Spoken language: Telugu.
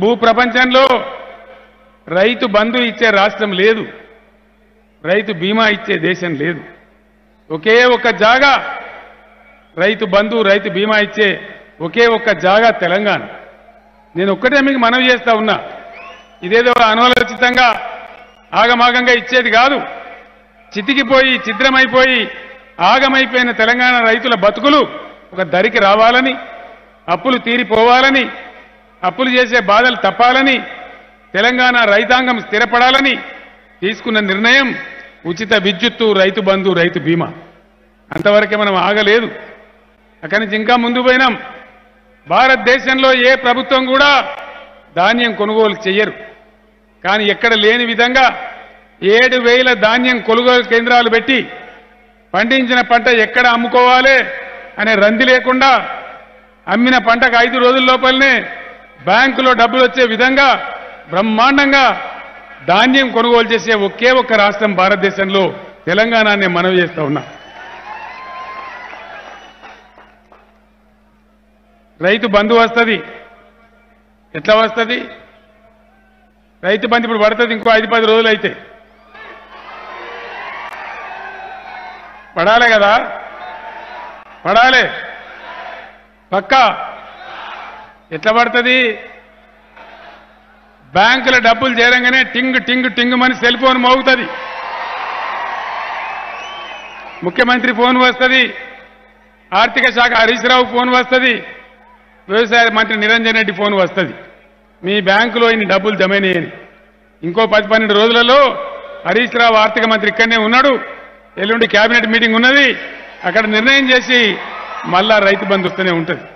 భూ ప్రపంచంలో రైతు బంధు ఇచ్చే రాష్ట్రం లేదు రైతు బీమా ఇచ్చే దేశం లేదు ఒకే ఒక్క జాగా రైతు బంధు రైతు బీమా ఇచ్చే ఒకే ఒక్క జాగా తెలంగాణ నేను ఒక్కటే మీకు మనవి చేస్తా ఉన్నా ఇదేదో అనాలోచితంగా ఆగమాగంగా ఇచ్చేది కాదు చితికిపోయి ఛిద్రమైపోయి ఆగమైపోయిన తెలంగాణ రైతుల బతుకులు ఒక దరికి రావాలని అప్పులు తీరిపోవాలని అప్పులు చేసే బాధలు తప్పాలని తెలంగాణ రైతాంగం స్థిరపడాలని తీసుకున్న నిర్ణయం ఉచిత విద్యుత్తు రైతు బంధు రైతు బీమా అంతవరకే మనం ఆగలేదు అక్కడి నుంచి ఇంకా ముందు పోయినాం భారతదేశంలో ఏ ప్రభుత్వం కూడా ధాన్యం కొనుగోలు చెయ్యరు కానీ ఎక్కడ లేని విధంగా ఏడు వేల ధాన్యం కొనుగోలు కేంద్రాలు పెట్టి పండించిన పంట ఎక్కడ అమ్ముకోవాలి అనే రంది లేకుండా అమ్మిన పంటకు ఐదు రోజుల లోపలనే బ్యాంకులో డబ్బులు వచ్చే విధంగా బ్రహ్మాండంగా ధాన్యం కొనుగోలు చేసే ఒకే ఒక్క రాష్ట్రం భారతదేశంలో తెలంగాణ అనే మనవి చేస్తా ఉన్నా రైతు బంధు వస్తుంది ఎట్లా వస్తుంది రైతు బంధు ఇప్పుడు పడుతుంది ఇంకో ఐదు పది రోజులు అయితే పడాలి కదా పడాలి పక్కా ఎట్లా పడుతుంది బ్యాంకుల డబ్బులు చేరంగానే టింగ్ టింగ్ టింగ్ మని సెల్ ఫోన్ మోగుతుంది ముఖ్యమంత్రి ఫోన్ వస్తుంది ఆర్థిక శాఖ హరీష్ రావు ఫోన్ వస్తుంది వ్యవసాయ మంత్రి నిరంజన్ రెడ్డి ఫోన్ వస్తుంది మీ బ్యాంకులో ఇన్ని డబ్బులు జమైనాయని ఇంకో పది పన్నెండు రోజులలో హరీష్ రావు ఆర్థిక మంత్రి ఇక్కడనే ఉన్నాడు ఎల్లుండి కేబినెట్ మీటింగ్ ఉన్నది అక్కడ నిర్ణయం చేసి మళ్ళా రైతు బంధు వస్తూనే ఉంటుంది